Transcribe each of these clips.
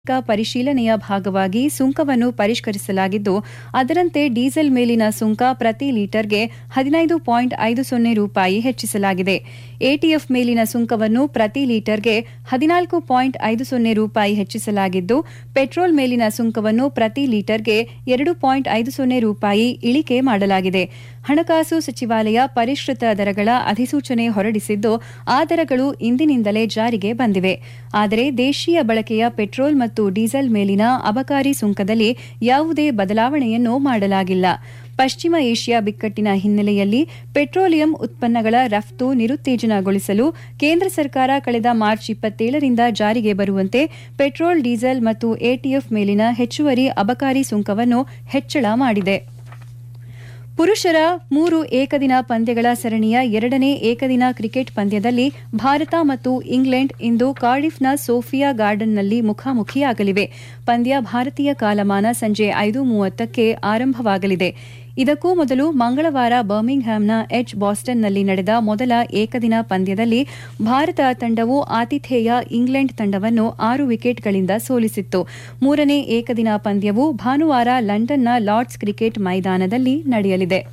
ಪರಿಶೀಲನೆಯ ಭಾಗವಾಗಿ ಸುಂಕವನ್ನು ಪರಿಷ್ಕರಿಸಲಾಗಿದ್ದು ಅದರಂತೆ ಡೀಸೆಲ್ ಮೇಲಿನ ಸುಂಕ ಪ್ರತಿ ಲೀಟರ್ಗೆ ಹದಿನೈದು ಪಾಯಿಂಟ್ ಐದು ಸೊನ್ನೆ ರೂಪಾಯಿ ಹೆಚ್ಚಿಸಲಾಗಿದೆ ಎಟಿಎಫ್ ಮೇಲಿನ ಸುಂಕವನ್ನು ಪ್ರತಿ ಲೀಟರ್ಗೆ ಹದಿನಾಲ್ಕು ಪಾಯಿಂಟ್ ಐದು ಸೊನ್ನೆ ರೂಪಾಯಿ ಹೆಚ್ಚಿಸಲಾಗಿದ್ದು ಪೆಟ್ರೋಲ್ ಮೇಲಿನ ಸುಂಕವನ್ನು ಪ್ರತಿ ಲೀಟರ್ಗೆ ಎರಡು ಪಾಯಿಂಟ್ ಐದು ಸೊನ್ನೆ ರೂಪಾಯಿ ಇಳಿಕೆ ಮಾಡಲಾಗಿದೆ ಹಣಕಾಸು ಸಚಿವಾಲಯ ಪರಿಷ್ಕೃತ ದರಗಳ ಅಧಿಸೂಚನೆ ಹೊರಡಿಸಿದ್ದು ಆ ದರಗಳು ಇಂದಿನಿಂದಲೇ ಜಾರಿಗೆ ಬಂದಿವೆ ಆದರೆ ದೇಶೀಯ ಬಳಕೆಯ ಪೆಟ್ರೋಲ್ ಮತ್ತು ಡೀಸೆಲ್ ಮೇಲಿನ ಅಬಕಾರಿ ಸುಂಕದಲ್ಲಿ ಯಾವುದೇ ಬದಲಾವಣೆಯನ್ನು ಮಾಡಲಾಗಿಲ್ಲ ಪಶ್ಚಿಮ ಏಷ್ಯಾ ಬಿಕ್ಕಟ್ಟಿನ ಹಿನ್ನೆಲೆಯಲ್ಲಿ ಪೆಟ್ರೋಲಿಯಂ ಉತ್ಪನ್ನಗಳ ರಫ್ತು ನಿರುತ್ತೇಜನಗೊಳಿಸಲು ಕೇಂದ್ರ ಸರ್ಕಾರ ಕಳೆದ ಮಾರ್ಚ್ ಇಪ್ಪತ್ತೇಳರಿಂದ ಜಾರಿಗೆ ಬರುವಂತೆ ಪೆಟ್ರೋಲ್ ಡೀಸೆಲ್ ಮತ್ತು ಎಟಿಎಫ್ ಮೇಲಿನ ಹೆಚ್ಚುವರಿ ಅಬಕಾರಿ ಸುಂಕವನ್ನು ಹೆಚ್ಚಳ ಮಾಡಿದೆ ಪುರುಷರ ಮೂರು ಏಕದಿನ ಪಂದ್ಯಗಳ ಸರಣಿಯ ಎರಡನೇ ಏಕದಿನ ಕ್ರಿಕೆಟ್ ಪಂದ್ಯದಲ್ಲಿ ಭಾರತ ಮತ್ತು ಇಂಗ್ಲೆಂಡ್ ಇಂದು ಕಾರ್ಡಿಫ್ನ ಸೋಫಿಯಾ ಗಾರ್ಡನ್ನಲ್ಲಿ ಮುಖಾಮುಖಿಯಾಗಲಿವೆ ಪಂದ್ಯ ಭಾರತೀಯ ಕಾಲಮಾನ ಸಂಜೆ ಐದು ಮೂವತ್ತಕ್ಕೆ ಆರಂಭವಾಗಲಿದೆ ಇದಕ್ಕೂ ಮೊದಲು ಮಂಗಳವಾರ ಬರ್ಮಿಂಗ್ಹ್ಯಾಮ್ನ ಎಚ್ ಬಾಸ್ಟನ್ನಲ್ಲಿ ನಡೆದ ಮೊದಲ ಏಕದಿನ ಪಂದ್ಯದಲ್ಲಿ ಭಾರತ ತಂಡವು ಆತಿಥೇಯ ಇಂಗ್ಲೆಂಡ್ ತಂಡವನ್ನು ಆರು ವಿಕೆಟ್ಗಳಿಂದ ಸೋಲಿಸಿತ್ತು ಮೂರನೇ ಏಕದಿನ ಪಂದ್ಯವು ಭಾನುವಾರ ಲಂಡನ್ನ ಲಾರ್ಡ್ಸ್ ಕ್ರಿಕೆಟ್ ಮೈದಾನದಲ್ಲಿ ನಡೆಯಲಿದೆ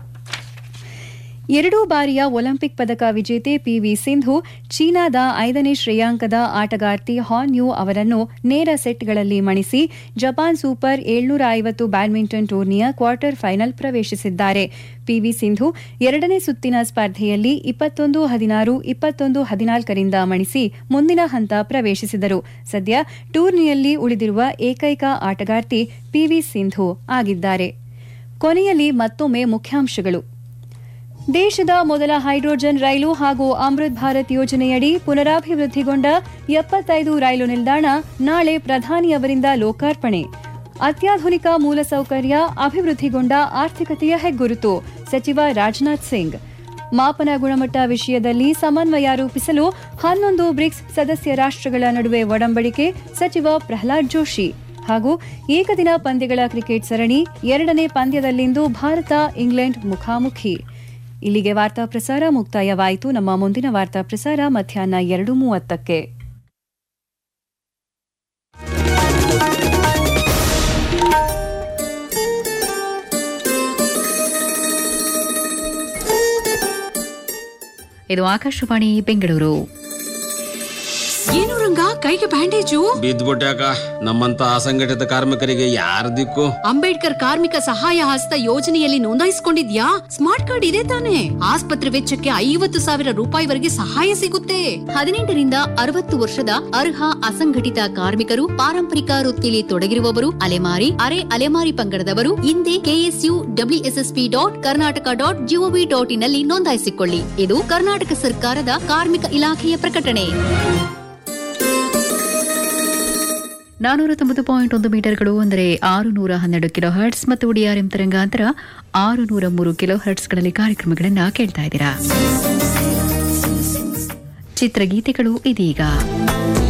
ಎರಡೂ ಬಾರಿಯ ಒಲಿಂಪಿಕ್ ಪದಕ ವಿಜೇತೆ ಪಿವಿ ಸಿಂಧು ಚೀನಾದ ಐದನೇ ಶ್ರೇಯಾಂಕದ ಆಟಗಾರ್ತಿ ಹಾನ್ ಯು ಅವರನ್ನು ನೇರ ಸೆಟ್ಗಳಲ್ಲಿ ಮಣಿಸಿ ಜಪಾನ್ ಸೂಪರ್ ಏಳ್ನೂರ ಐವತ್ತು ಬ್ಯಾಡ್ಮಿಂಟನ್ ಟೂರ್ನಿಯ ಕ್ವಾರ್ಟರ್ ಫೈನಲ್ ಪ್ರವೇಶಿಸಿದ್ದಾರೆ ಪಿವಿ ಸಿಂಧು ಎರಡನೇ ಸುತ್ತಿನ ಸ್ಪರ್ಧೆಯಲ್ಲಿ ಇಪ್ಪತ್ತೊಂದು ಹದಿನಾರು ಇಪ್ಪತ್ತೊಂದು ಹದಿನಾಲ್ಕರಿಂದ ಮಣಿಸಿ ಮುಂದಿನ ಹಂತ ಪ್ರವೇಶಿಸಿದರು ಸದ್ಯ ಟೂರ್ನಿಯಲ್ಲಿ ಉಳಿದಿರುವ ಏಕೈಕ ಆಟಗಾರ್ತಿ ಪಿವಿ ಸಿಂಧು ಆಗಿದ್ದಾರೆ ಕೊನೆಯಲ್ಲಿ ಮತ್ತೊಮ್ಮೆ ಮುಖ್ಯಾಂಶಗಳು ದೇಶದ ಮೊದಲ ಹೈಡ್ರೋಜನ್ ರೈಲು ಹಾಗೂ ಅಮೃತ್ ಭಾರತ್ ಯೋಜನೆಯಡಿ ಪುನರಾಭಿವೃದ್ಧಿಗೊಂಡ ಎಪ್ಪತ್ತೈದು ರೈಲು ನಿಲ್ದಾಣ ನಾಳೆ ಪ್ರಧಾನಿಯವರಿಂದ ಲೋಕಾರ್ಪಣೆ ಅತ್ಯಾಧುನಿಕ ಮೂಲಸೌಕರ್ಯ ಅಭಿವೃದ್ಧಿಗೊಂಡ ಆರ್ಥಿಕತೆಯ ಹೆಗ್ಗುರುತು ಸಚಿವ ರಾಜನಾಥ್ ಸಿಂಗ್ ಮಾಪನ ಗುಣಮಟ್ಟ ವಿಷಯದಲ್ಲಿ ಸಮನ್ವಯ ರೂಪಿಸಲು ಹನ್ನೊಂದು ಬ್ರಿಕ್ಸ್ ಸದಸ್ಯ ರಾಷ್ಟ್ರಗಳ ನಡುವೆ ಒಡಂಬಡಿಕೆ ಸಚಿವ ಪ್ರಹ್ಲಾದ್ ಜೋಶಿ ಹಾಗೂ ಏಕದಿನ ಪಂದ್ಯಗಳ ಕ್ರಿಕೆಟ್ ಸರಣಿ ಎರಡನೇ ಪಂದ್ಯದಲ್ಲಿಂದು ಭಾರತ ಇಂಗ್ಲೆಂಡ್ ಮುಖಾಮುಖಿ ಇಲ್ಲಿಗೆ ವಾರ್ತಾ ಪ್ರಸಾರ ಮುಕ್ತಾಯವಾಯಿತು ನಮ್ಮ ಮುಂದಿನ ವಾರ್ತಾ ಪ್ರಸಾರ ಮಧ್ಯಾಹ್ನ ಎರಡು ಮೂವತ್ತಕ್ಕೆ ಇದು ಆಕಾಶವಾಣಿ ಬೆಂಗಳೂರು ಏನು ರಂಗ ಕೈಗೆ ಬ್ಯಾಂಡೇಜು ಬಿದ್ದ್ಬಿಟ್ಯಾಕ ನಮ್ಮಂತ ಅಸಂಘಟಿತ ಕಾರ್ಮಿಕರಿಗೆ ಯಾರ ದಿಕ್ಕು ಅಂಬೇಡ್ಕರ್ ಕಾರ್ಮಿಕ ಸಹಾಯ ಹಸ್ತ ಯೋಜನೆಯಲ್ಲಿ ನೋಂದಾಯಿಸಿಕೊಂಡಿದ್ಯಾ ಸ್ಮಾರ್ಟ್ ಕಾರ್ಡ್ ಇದೆ ತಾನೆ ಆಸ್ಪತ್ರೆ ವೆಚ್ಚಕ್ಕೆ ಐವತ್ತು ಸಾವಿರ ರೂಪಾಯಿವರೆಗೆ ಸಹಾಯ ಸಿಗುತ್ತೆ ಹದಿನೆಂಟರಿಂದ ಅರವತ್ತು ವರ್ಷದ ಅರ್ಹ ಅಸಂಘಟಿತ ಕಾರ್ಮಿಕರು ಪಾರಂಪರಿಕ ವೃತ್ತಿಲಿ ತೊಡಗಿರುವವರು ಅಲೆಮಾರಿ ಅರೆ ಅಲೆಮಾರಿ ಪಂಗಡದವರು ಹಿಂದೆ ಕೆಎಸ್ಯು ಡಬ್ಲ್ಯೂಎಸ್ಎಸ್ಪಿ dot Karnataka dot GOV dot in ನಲ್ಲಿ ನೋಂದಾಯಿಸಿಕೊಳ್ಳಿ ಇದು ಕರ್ನಾಟಕ ಸರ್ಕಾರದ ಕಾರ್ಮಿಕ ಇಲಾಖೆಯ ಪ್ರಕಟಣೆ ನಾನೂರ ತೊಂಬತ್ತು ಪಾಯಿಂಟ್ ಒಂದು ಮೀಟರ್ಗಳು ಅಂದರೆ ಆರು ನೂರ ಹನ್ನೆರಡು ಕಿಲೋ ಹರ್ಟ್ಸ್ ಮತ್ತು ಡಿಆರ್ಎಂ ತರಂಗಾಂತರ ಆರು ನೂರ ಮೂರು ಕಿಲೋ ಹರ್ಟ್ಸ್ಗಳಲ್ಲಿ ಕಾರ್ಯಕ್ರಮಗಳನ್ನು ಕೇಳ್ತಾ ಇದ್ದೀರಾ ಚಿತ್ರಗೀತೆಗಳು ಇದೀಗ